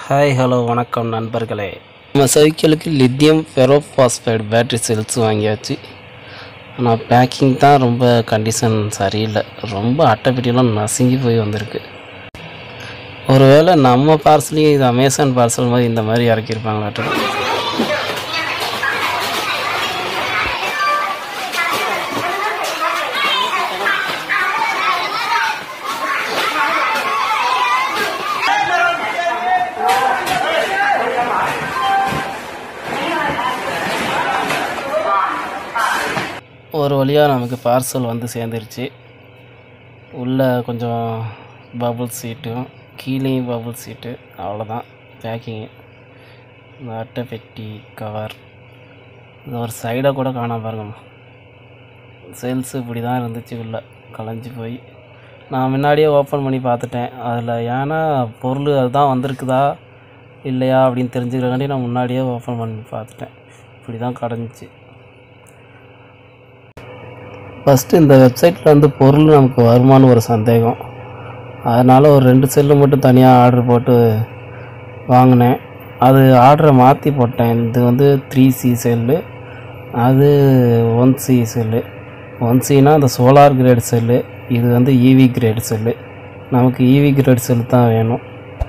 hi hello வணக்கம் நண்பர்களே நம்ம சைக்கிளுக்கு லித்தியம் ஃபெரோபாஸ்பைடு பேட்டரி செல்ஸ் வாங்கியாச்சு ஆனால் பேக்கிங் தான் ரொம்ப கண்டிஷன் சரியில்லை ரொம்ப அட்டைப்பெட்டியெல்லாம் நசுங்கி போய் வந்திருக்கு ஒருவேளை நம்ம பார்சலையும் இது அமேசான் பார்சல் மாதிரி இந்த மாதிரி இறக்கியிருப்பாங்களாட்டும் ஒரு வழியாக நமக்கு பார்சல் வந்து சேர்ந்துருச்சு உள்ளே கொஞ்சம் பபுள் சீட்டும் கீழேயும் பபுள் சீட்டு அவ்வளோதான் பேக்கிங்கு இந்த அட்டை பெட்டி கவர் இந்த ஒரு சைடை கூட காணாம பாருங்க சேல்ஸ் இப்படி தான் இருந்துச்சு உள்ளே கலைஞ்சி போய் நான் முன்னாடியே ஓப்பன் பண்ணி பார்த்துட்டேன் அதில் ஏன்னா பொருள் அதுதான் வந்திருக்குதா இல்லையா அப்படின்னு தெரிஞ்சுக்கிறக்காண்டி நான் முன்னாடியே ஓப்பன் பண்ணி பார்த்துட்டேன் இப்படி தான் கடைஞ்சிச்சு ஃபஸ்ட்டு இந்த வெப்சைட்டில் வந்து பொருள் நமக்கு வருமானு ஒரு சந்தேகம் அதனால் ஒரு ரெண்டு செல்லு மட்டும் தனியாக ஆர்டர் போட்டு வாங்கினேன் அது ஆர்டரை மாற்றி போட்டேன் இது வந்து த்ரீ சி செல்லு அது ஒன் சி செல்லு ஒன் சினா அந்த சோலார் கிரேட் செல்லு இது வந்து இவி கிரேட் செல்லு நமக்கு இவி கிரேட் செல்லு தான் வேணும்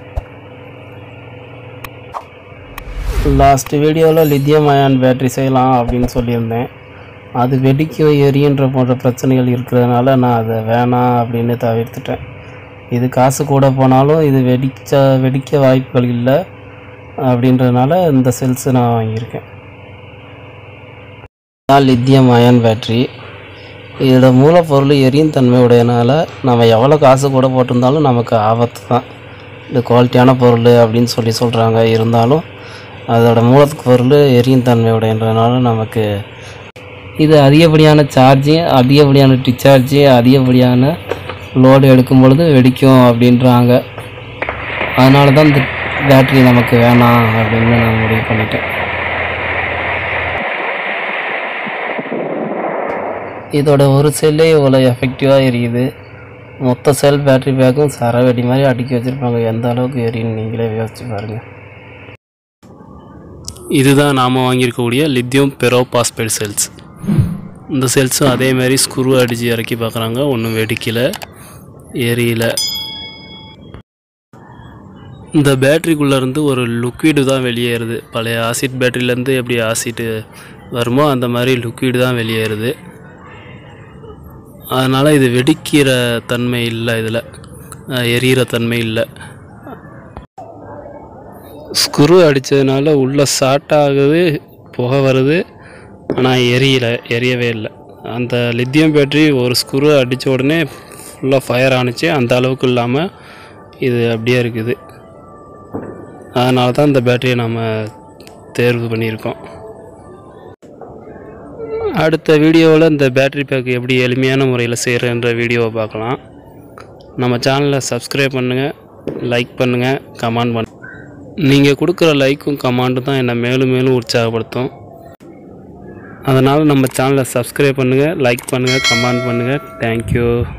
லாஸ்ட் வீடியோவில் லித்தியம் அயான் பேட்டரி செய்யலாம் அப்படின்னு சொல்லியிருந்தேன் அது வெடிக்கும் எரியுன்ற போன்ற பிரச்சனைகள் இருக்கிறதுனால நான் அதை வேணாம் அப்படின்னு தவிர்த்துட்டேன் இது காசு கூட போனாலும் இது வெடிச்ச வெடிக்க வாய்ப்புகள் இல்லை அப்படின்றதுனால இந்த செல்ஸ் நான் வாங்கியிருக்கேன் தான் லித்தியம் அயன் பேட்ரி இதோட மூலப்பொருள் எரியும் தன்மை உடையனால நம்ம எவ்வளோ காசு கூட போட்டிருந்தாலும் நமக்கு ஆபத்து தான் இது குவாலிட்டியான பொருள் அப்படின்னு சொல்லி சொல்கிறாங்க இருந்தாலும் அதோட மூலப்பொருள் எரியும் தன்மை உடையன்றதுனால நமக்கு இது அதிகப்படியான சார்ஜு அதிகப்படியான டிச்சார்ஜு அதிகப்படியான லோடு எடுக்கும் பொழுது வெடிக்கும் அப்படின்றாங்க அதனால தான் இந்த பேட்ரி நமக்கு வேணாம் அப்படின்னு நான் முடிவு பண்ணிட்டேன் இதோட ஒரு செல்லே இவ்வளோ எஃபெக்டிவாக எரியுது மொத்த செல் பேட்டரி பேக்கும் சரவெடி மாதிரி அடுக்கி வச்சுருப்பாங்க எந்த அளவுக்கு எரியுன்னு நீங்களே யோசிச்சு பாருங்கள் இதுதான் நாம் வாங்கியிருக்கக்கூடிய லித்தியம் பெரோபாஸ்பைடு செல்ஸ் இந்த செல்ஸும் அதே மாதிரி ஸ்க்ரூ அடித்து இறக்கி பார்க்குறாங்க ஒன்றும் வெடிக்கலை எரியல இந்த பேட்ரிக்குள்ளேருந்து ஒரு லிக்விடு தான் வெளியேறுது பழைய ஆசிட் பேட்டரியிலேருந்து எப்படி ஆசிட் வருமோ அந்த மாதிரி லிக்விடு தான் வெளியேறுது அதனால் இது வெடிக்கிற தன்மை இல்லை இதில் எரியிற தன்மை இல்லை ஸ்க்ரூ அடித்ததுனால உள்ளே ஷார்ட் ஆகுது புகை வருது ஆனால் எரியல எரியவே இல்லை அந்த லித்தியம் பேட்டரி ஒரு ஸ்க்ரூ அடித்த உடனே ஃபுல்லாக ஃபயர் ஆணுச்சு அந்த அளவுக்கு இல்லாமல் இது அப்படியே இருக்குது அதனால தான் இந்த பேட்டரியை நம்ம தேர்வு பண்ணியிருக்கோம் அடுத்த வீடியோவில் இந்த பேட்டரி பேக் எப்படி எளிமையான முறையில் செய்கிறன்ற வீடியோவை பார்க்கலாம் நம்ம சேனலை சப்ஸ்கிரைப் பண்ணுங்கள் லைக் பண்ணுங்கள் கமெண்ட் பண்ணு நீங்கள் கொடுக்குற லைக்கும் கமாண்டும் தான் என்னை மேலும் மேலும் உற்சாகப்படுத்தும் அதனால் நம்ம சேனலை சப்ஸ்கிரைப் பண்ணுங்கள் லைக் பண்ணுங்கள் கமெண்ட் பண்ணுங்கள் தேங்க்யூ